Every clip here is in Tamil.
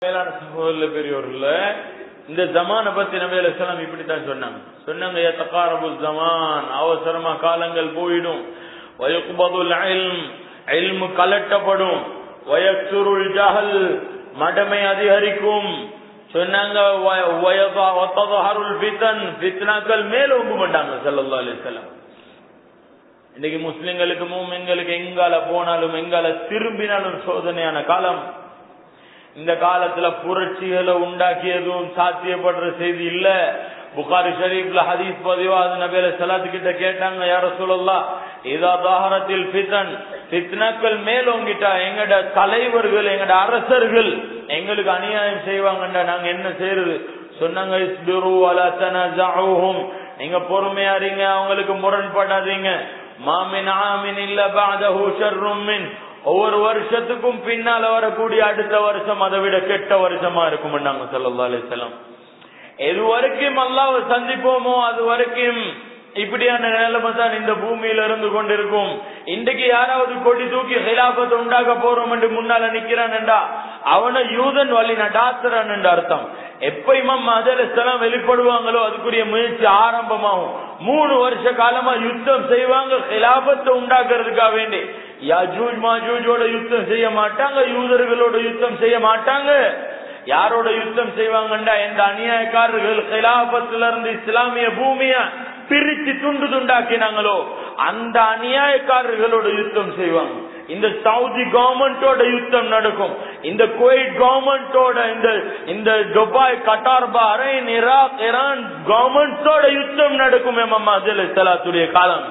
மேலான சகோதர பெரியோர்ல இந்த ஜமான பத்தி நபி அலைஹிஸ்ஸலாம் இப்படித்தான் சொன்னாங்க சொன்னாங்க யதகாரபு ஜமான் அவசரமா காலங்கள் போயிடும் வயக்பதுல் இல்ம் இல்மு கலட்டப்படும் வயக்சுருல் ஜஹல் மடமை அதிகரிக்கும் சொன்னாங்க வ- வயதா- வத்ததஹருல் ஃபிதன் ஃபித்னாக்கள் மேலோங்க மாட்டாங்க ஸல்லல்லாஹு அலைஹி வஸல்லம் இன்னைக்கு முஸ்லிம்களுக்கு மூமின்களுக்கு எங்கால போனாலும் எங்கால திரும்பினாலும் சோதனையான காலம் இந்த காலத்துல புரட்சிகளை உண்டாக்கியதும் சாத்தியப்படுற செய்தி இல்ல புகாரி ஷரீஃப்ல ஹதீஸ் பதிவா அது நபியில சலாத்து கிட்ட கேட்டாங்க யார சொல்லலாம் இதா தாகரத்தில் ஃபிதன் ஃபித்னாக்கள் மேலோங்கிட்டா எங்கட தலைவர்கள் எங்கட அரசர்கள் எங்களுக்கு அநியாயம் செய்வாங்கண்டா நாங்க என்ன செய்யறது சொன்னாங்க இஸ்பிரு அலா தனஸஉஹும் நீங்க பொறுமையா இருங்க அவங்களுக்கு முரண்படாதீங்க மாமின் ஆமின் இல்ல பாதஹு ஷர்ரும் மின் ஒவ்வொரு வருஷத்துக்கும் பின்னால வரக்கூடிய அடுத்த வருஷம் அதை விட கெட்ட வருஷமா இருக்கும் நாங்க ஸல்லல்லாஹு அலைஹி வஸல்லம் எது வரைக்கும் அல்லாஹ்வை சந்திப்போமோ அது வரைக்கும் இப்படியான நிலைமை தான் இந்த பூமியில இருந்து கொண்டிருக்கும் இன்றைக்கு யாராவது கொடி தூக்கி ஹிலாபத்தை உண்டாக்க போறோம் என்று முன்னால நிக்கிறான் என்றா அவனை யூதன் வழி நடாத்துறான் என்று அர்த்தம் எப்ப இமாம் மதரஸ்தெல்லாம் வெளிப்படுவாங்களோ அதுக்குரிய முயற்சி ஆரம்பமாகும் மூணு வருஷ காலமா யுத்தம் செய்வாங்க ஹிலாபத்தை உண்டாக்குறதுக்காக வேண்டி யாஜூஜ் மாஜூஜோட யுத்தம் செய்ய மாட்டாங்க யூதர்களோட யுத்தம் செய்ய மாட்டாங்க யாரோட யுத்தம் செய்வாங்கண்டா எந்த அநியாயக்காரர்கள் ஹிலாபத்துல இருந்து இஸ்லாமிய பூமிய பிரிச்சு துண்டு துண்டாக்கினாங்களோ அந்த அநியாயக்காரர்களோட யுத்தம் செய்வாங்க இந்த சவுதி கவர்மெண்டோட யுத்தம் நடக்கும் இந்த குவைட் கவர்மெண்டோட இந்த இந்த Dubai Qatar Bahrain Iraq Iran கவர்மெண்டோட யுத்தம் நடக்கும் எம்மம்மா அஜல் சலாத்துடைய காலம்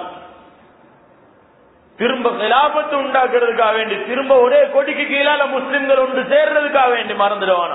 திரும்ப கிலாபத்து உண்டாக்குறதுக்காக வேண்டி திரும்ப ஒரே கொடிக்கு கீழால முஸ்லிம்கள் ஒன்று சேர்றதுக்காக வேண்டி மறந்துடுவானோ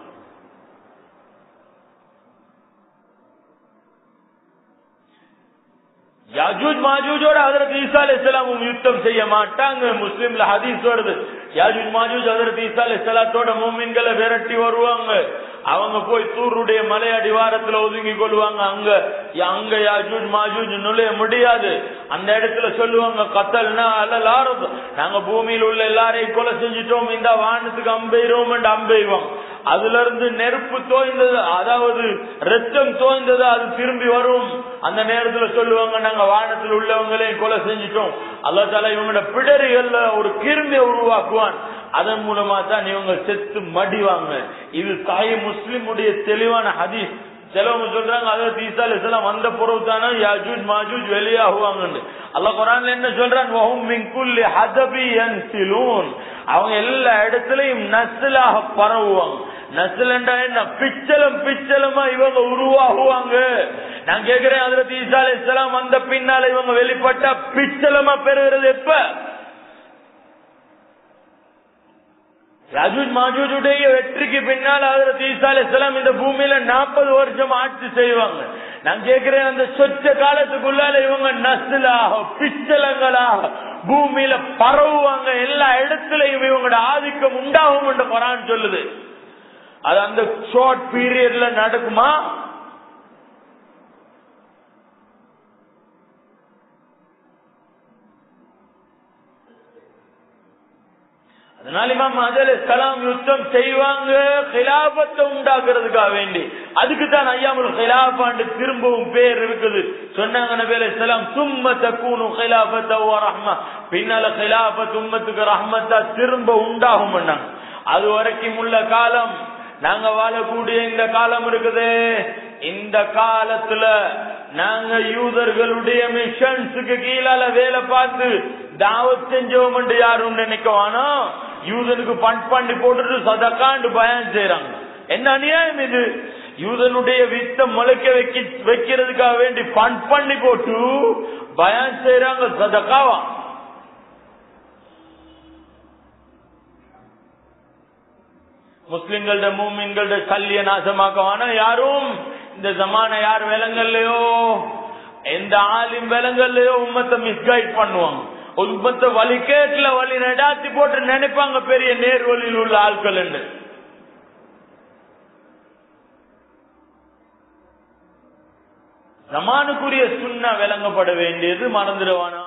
யாஜூஜ் மாஜூஜோட ஹதரத் ஈசா அலைஹிஸ்ஸலாமும் யுத்தம் செய்ய மாட்டாங்க முஸ்லிம்ல ஹதீஸ் வருது யாஜூஜ் மாஜூஜ் ஹதரத் ஈசா அலைஹிஸ்ஸலாத்தோட மூமின்களை விரட்டி வருவாங்க அவங்க போய் தூருடைய மலை அடிவாரத்துல ஒதுங்கி கொள்வாங்க அங்க அங்க யாஜூஜ் மாஜூஜ் நுழைய முடியாது அந்த இடத்துல சொல்லுவாங்க கத்தல்னா அல்லலாரது நாங்க பூமியில் உள்ள எல்லாரையும் கொலை செஞ்சிட்டோம் இந்த வானத்துக்கு அம்பெய்றோம் என்று அம்பெய்வோம் அதுல இருந்து நெருப்பு தோய்ந்தது அதாவது ரத்தம் தோய்ந்தது அது திரும்பி வரும் அந்த நேரத்துல சொல்லுவாங்க நாங்க வானத்தில் உள்ளவங்களையும் கொலை செஞ்சிட்டோம் அல்லா தாலா இவங்களோட பிடரிகள்ல ஒரு கிருமியை உருவாக்குவான் அதன் மூலமா தான் இவங்க செத்து மடிவாங்க இது தாய் முஸ்லிமுடைய தெளிவான ஹதீஸ் சிலவங்க சொல்றாங்க அதாவது ஈசா அலிஸ்லாம் வந்த பொருள் தானே யாஜூஜ் மாஜூஜ் வெளியாகுவாங்கன்னு அல்லாஹ் குரான்ல என்ன சொல்றான் வஹும் மின் குல்லி ஹதபி யன்சிலூன் அவங்க எல்லா இடத்துலயும் நஸ்லாக பரவுவாங்க நஸ்லண்டா என்ன பிச்சலம் பிச்சலமா இவங்க உருவாகுவாங்க நான் கேக்குறேன் அதுல ஈசா அலிஸ்லாம் வந்த பின்னால இவங்க வெளிப்பட்டா பிச்சலமா பெறுகிறது எப்ப ரஜூஜ் மாஜூஜுடைய வெற்றிக்கு பின்னால் ஹஜரத் ஈசா அலைஹிஸ்ஸலாம் இந்த பூமியில நாற்பது வருஷம் ஆட்சி செய்வாங்க நான் கேட்கிறேன் அந்த சொச்ச காலத்துக்குள்ளால இவங்க நஸ்லாக பிச்சலங்களாக பூமியில பரவுவாங்க எல்லா இடத்துலயும் இவங்களோட ஆதிக்கம் உண்டாகும் என்று குரான் சொல்லுது அது அந்த ஷார்ட் பீரியட்ல நடக்குமா அதனால இமாம் அஜல் கலாம் யுத்தம் செய்வாங்க கிலாபத்தை உண்டாக்குறதுக்காக வேண்டி அதுக்கு தான் ஐயாமுல் கிலாபாண்டு திரும்பவும் பேர் இருக்குது சொன்னாங்க நபி அலைஹிஸ்ஸலாம் சும்ம தக்கூனு கிலாபத்த வ ரஹ்ம பின்னால கிலாபத் உம்மத்துக்கு ரஹ்மத்தா திரும்ப உண்டாகும் பண்ணாங்க அது வரைக்கும் உள்ள காலம் நாங்க வாழக்கூடிய இந்த காலம் இருக்குது இந்த காலத்துல நாங்க யூதர்களுடைய மிஷன்ஸுக்கு கீழால வேலை பார்த்து தாவத் செஞ்சோம் என்று யாரும் நினைக்கவானோ யூதனுக்கு பண்ட் பண்ணி போட்டுட்டு சதக்காண்டு பயம் செய்யறாங்க என்ன அநியாயம் இது யூதனுடைய வித்த முளைக்க வைக்க வைக்கிறதுக்காக வேண்டி பண்ட் பண்ணி போட்டு பயம் செய்யறாங்க சதக்காவா முஸ்லிம்களோட மூமின்களோட கல்ய நாசமாக்கவான யாரும் இந்த ஜமான யார் விலங்கல்லையோ எந்த ஆலிம் விலங்கல்லையோ உம்மத்தை மிஸ்கைட் பண்ணுவாங்க உம்மத்தை வழி கேட்டுல வழி நடாத்தி போட்டு நினைப்பாங்க பெரிய நேர்வழியில் உள்ள ஆட்கள் என்று ஜமானுக்குரிய சுண்ணா விளங்கப்பட வேண்டியது மறந்துடுவானா